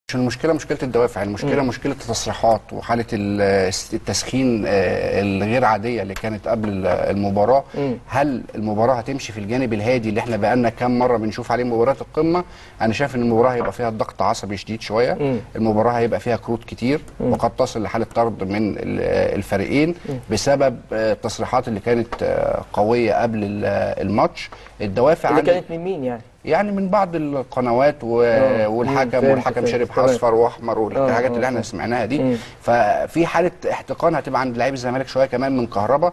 مش المشكله مشكله الدوافع المشكله مم. مشكله التصريحات وحاله ال- التسخين آه، الغير عاديه اللي كانت قبل ال- المباراه مم. هل المباراه هتمشي في الجانب الهادي اللي احنا بقالنا كام مره بنشوف عليه مباريات القمه انا شايف ان المباراه هيبقى فيها ضغط عصبي شديد شويه مم. المباراه هيبقى فيها كروت كتير وقد تصل لحاله طرد من ال- الفريقين بسبب آه، التصريحات اللي كانت آه، قويه قبل ال- الماتش الدوافع اللي عندي- كانت من مين يعني؟ يعني من بعض القنوات و... آه. مم. والحكم فهمت، والحكم فهمت. شرب تمام. اصفر واحمر والحاجات آه، اللي آه. احنا سمعناها دي مم. ففي حاله احتقان هتبقى عند لعيب الزمالك شويه كمان من كهربا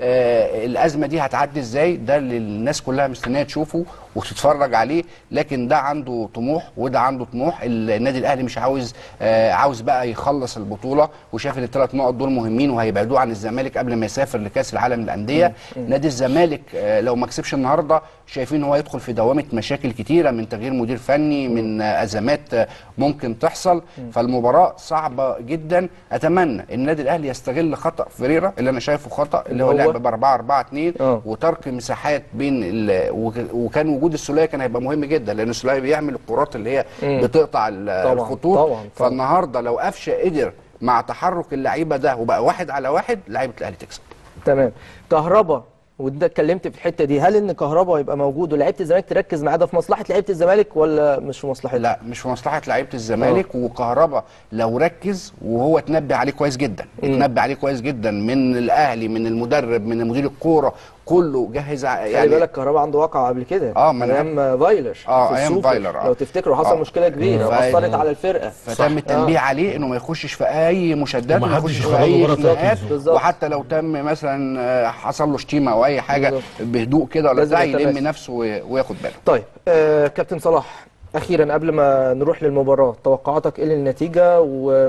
آه الازمه دي هتعدي ازاي ده اللي الناس كلها مستنيه تشوفه وتتفرج عليه لكن ده عنده طموح وده عنده طموح النادي الاهلي مش عاوز آه عاوز بقى يخلص البطوله وشايف ان الثلاث نقط دول مهمين وهيبعدوه عن الزمالك قبل ما يسافر لكاس العالم للانديه نادي الزمالك آه لو ما كسبش النهارده شايفين هو يدخل في دوامه مشاكل كتيره من تغيير مدير فني من آه ازمات آه ممكن تحصل فالمباراه صعبه جدا اتمنى النادي الاهلي يستغل خطا فريرا اللي انا شايفه خطا اللي هو هو؟ لعب ب 4 4 2 آه. وترك مساحات بين ال... وك- وكان وجود السوليه كان هيبقى مهم جدا لان السوليه بيعمل الكرات اللي هي مم. بتقطع ال- طبعاً، الخطوط طبعاً، طبعاً. فالنهارده لو قفشه قدر مع تحرك اللعيبه ده وبقى واحد على واحد لعيبه الاهلي تكسب تمام كهربا وده اتكلمت في الحته دي هل ان كهربا يبقى موجود ولعيبه الزمالك تركز معاه ده في مصلحه لعيبه الزمالك ولا مش في مصلحتها؟ لا مش في مصلحه لعيبه الزمالك وكهربا لو ركز وهو اتنبه عليه كويس جدا اتنبه عليه كويس جدا من الاهلي من المدرب من مدير الكوره كله جهز ع- خلي يعني بالك كهربا عنده واقعه قبل كده آه، ما أنا- ايام فايلر آه، في أيام السوبر. فايلر، آه. لو تفتكروا حصل آه. مشكله كبيره ف- واثرت على الفرقه فتم التنبيه عليه انه ما يخشش في اي مشادات وما وما حدش يخشش في يخرجه اي بره خناقات التركيز. بالظبط. وحتى لو تم مثلا آه، حصل له شتيمه او اي حاجه بالظبط. بهدوء كده ولا لازم بتاع يلم يتماسك. نفسه وي- وياخد باله طيب آه كابتن صلاح اخيرا قبل ما نروح للمباراه توقعاتك ايه للنتيجه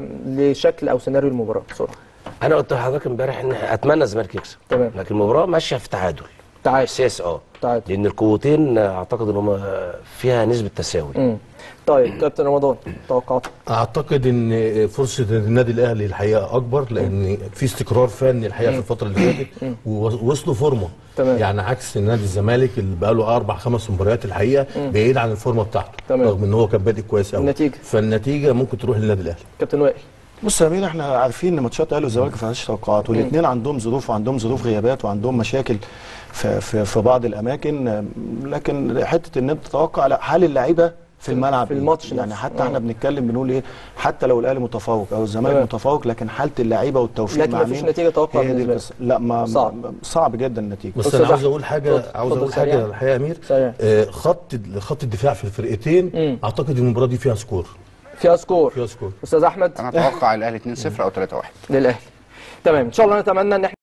ولشكل او سيناريو المباراه بسرعه انا قلت لحضرتك امبارح ان اتمنى الزمالك يكسب تمام. لكن المباراه ماشيه في تعادل تعال اساس اه تعادل. لان القوتين اعتقد ان هم فيها نسبه تساوي مم. طيب كابتن رمضان توقعاتك اعتقد ان فرصه النادي الاهلي الحقيقه اكبر لان في استقرار فني الحقيقه في الفتره اللي فاتت ووصلوا فورمه تمام. يعني عكس نادي الزمالك اللي بقى له اربع خمس مباريات الحقيقه بعيد عن الفورمه بتاعته تمام. رغم ان هو كان بادئ كويس قوي النتيجة؟ فالنتيجه ممكن تروح للنادي الاهلي كابتن وائل بص يا امير احنا عارفين ان ماتشات الاهلي والزمالك ما فيهاش توقعات والاثنين عندهم ظروف وعندهم ظروف غيابات وعندهم مشاكل في في, في بعض الاماكن أم، لكن حته ان انت تتوقع لا حال اللعيبه في الملعب في إيه؟ الماتش يعني نفسه. حتى آه. احنا بنتكلم بنقول ايه حتى لو الاهلي متفوق او الزمالك تمام. متفوق لكن حاله اللعيبه والتوفيق لكن مع مفيش مين نتيجة توقع هي دي بالنسبة القصة. لا ما صعب. صعب, صعب جدا النتيجه بس أستاذ انا عاوز أحمد، اقول حاجه اتفضل، عاوز اتفضل اقول حاجه سريع. الحقيقه يا امير سريع. آه، خط خط الدفاع في الفرقتين مم. اعتقد المباراه دي فيها سكور فيها سكور فيها سكور استاذ احمد انا اتوقع الاهلي 2-0 او 3-1 للاهلي تمام ان شاء الله نتمنى ان احنا